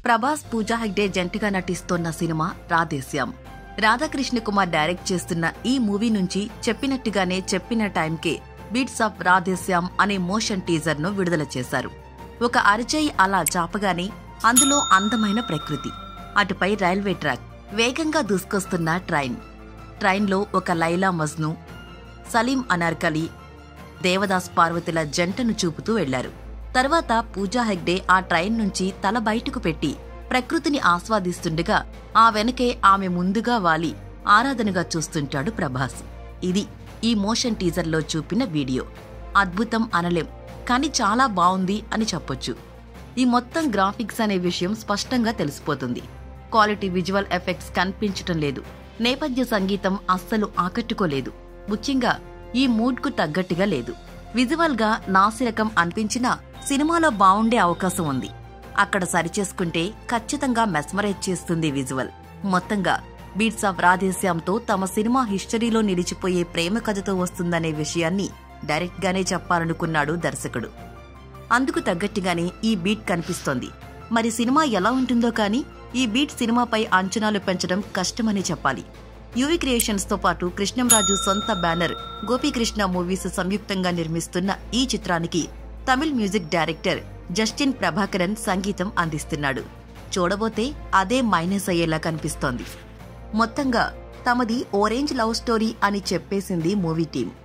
ప్రభాస్ పూజా హెగ్డే జంటగా నటిస్తోన్న cinema Radhe Shyam Radha Krishna Kumar direct చేస్తున్న ఈ మూవీ నుంచి చెప్పినట్టుగానే చెప్పిన టైంకే బీట్స్ ఆఫ్ రాధేశ్యాం అనే మోషన్ టీజర్ ను విడుదల చేశారు ఒక అరచేయి అలా చాపగానే అందులో అందమైన ప్రకృతి అటుపై రైల్వే ట్రాక్ వేగంగా దూసుకొస్తున్న ట్రైన్ ట్రైన్లో ఒక లైలా మజ్ను సలీం అనార్కలి దేవదాస్ పార్వతుల జంటను చూపుతూ వెళ్లారు తర్వాత పూజా హెగ్డే ఆ ట్రైన్ నుంచి తల బయటకు పెట్టి ప్రకృతిని ఆస్వాదిస్తుండగా ఆ వెనకే ఆమె ముందుగా వాలి ఆరాధనగా చూస్తుంటాడు ప్రభాస్ ఇది ఈ మోషన్ టీజర్లో చూపిన వీడియో అద్భుతం అనలేం కానీ చాలా బావుంది అని చెప్పొచ్చు ఈ మొత్తం గ్రాఫిక్స్ అనే విషయం స్పష్టంగా తెలిసిపోతుంది క్వాలిటీ విజువల్ ఎఫెక్ట్స్ కనిపించటం లేదు నేపథ్య సంగీతం అస్సలు ఆకట్టుకోలేదు ముఖ్యంగా ఈ మూడ్కు తగ్గట్టుగా లేదు విజువల్ గా నాసిరకం అనిపించినా సినిమాలో బావుండే అవకాశం ఉంది అక్కడ సరిచేసుకుంటే ఖచ్చితంగా మెస్మరైజ్ చేస్తుంది విజువల్ మొత్తంగా బీట్స్ ఆఫ్ రాధేశ్యాంతో తమ సినిమా హిస్టరీలో నిలిచిపోయే ప్రేమ కథతో వస్తుందనే విషయాన్ని డైరెక్ట్ గానే చెప్పాలనుకున్నాడు దర్శకుడు అందుకు తగ్గట్టుగానే ఈ బీట్ కనిపిస్తోంది మరి సినిమా ఎలా ఉంటుందో కానీ ఈ బీట్ సినిమాపై అంచనాలు పెంచడం కష్టమని చెప్పాలి యువి క్రియేషన్స్ తో పాటు కృష్ణంరాజు సొంత బ్యానర్ గోపీకృష్ణ మూవీస్ సంయుక్తంగా నిర్మిస్తున్న ఈ చిత్రానికి తమిళ్ మ్యూజిక్ డైరెక్టర్ జస్టిన్ ప్రభాకరన్ సంగీతం అందిస్తున్నాడు చూడబోతే అదే మైనస్ అయ్యేలా కనిపిస్తోంది మొత్తంగా తమది ఓరేంజ్ లవ్ స్టోరీ అని చెప్పేసింది మూవీ టీం